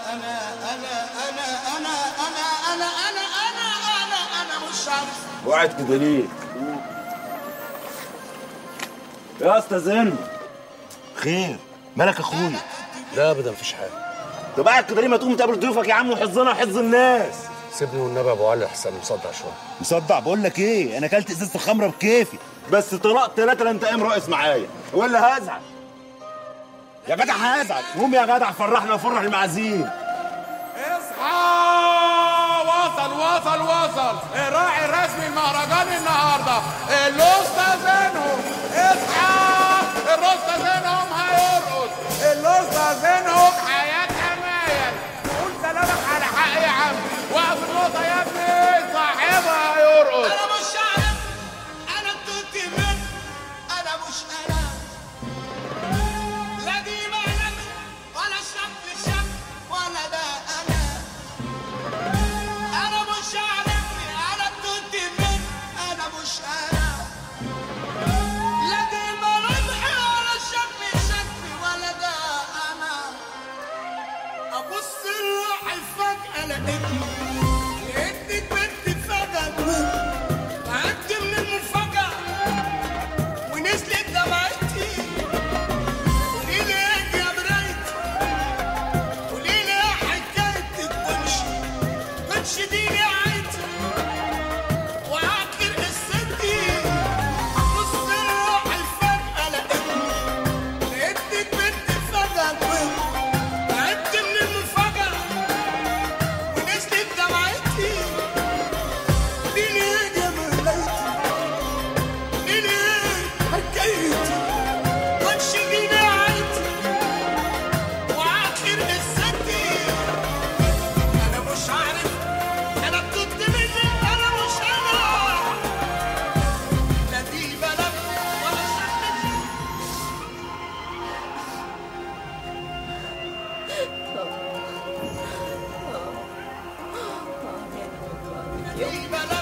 انا انا انا انا انا انا انا انا انا انا مش عارف وقعت كده ليه؟ يا اسطى زين خير مالك اخويا لا ابدا مفيش حاجه طب قاعد كده ليه ما تقوم تقابل ضيوفك يا عم وحظنا وحظ الناس سيبني والنبي ابو علي احسن مصدع شويه مصدع بقول لك ايه انا اكلت ازازه الخمره بكيفي بس طلقت ثلاثه لا انت قايم راقص معايا ولا هزعل يا جدع هزعل قوم يا جدع فرحنا وفرح المعازيم اصحى وصل وصل وصل الراعي الرسمي المهرجان النهارده الاستاذ زينهم اصحى الاستاذ زينهم هيرقص الاستاذ زينهم حياتها مايل قول سلامك على حق يا عم واقف النقطه يا ابني صاحبها هيرقص انا مش عارف انا كنت من انا مش انا لا دي مالك ولا شك شك ولا ده انا انا مش عارف انا كنت من انا مش انا لا دي ملامحي ولا شك شك ولا ده انا ابص لروحي فجاه لقيتني لقيتني بنت فجاه تعبت من المفاجأة ونزلت دمعتي قولي لي ايه يا مرايتي قولي لي ايه حكايتك وامشي وامشي دي نهايتي واخر قصتي بص لروحي فجأة لقيتني لقيتك بنت فجأة تعبت من المفاجأة ونزلت دمعتي قولي لي ايه يا مرايتي قولي لي ايه حكايتي وامشي دي نهايتي واخر قصتي انا مش عارف انا كنت مني انا مش انا لا دي بلد ولا شكلي دي بلد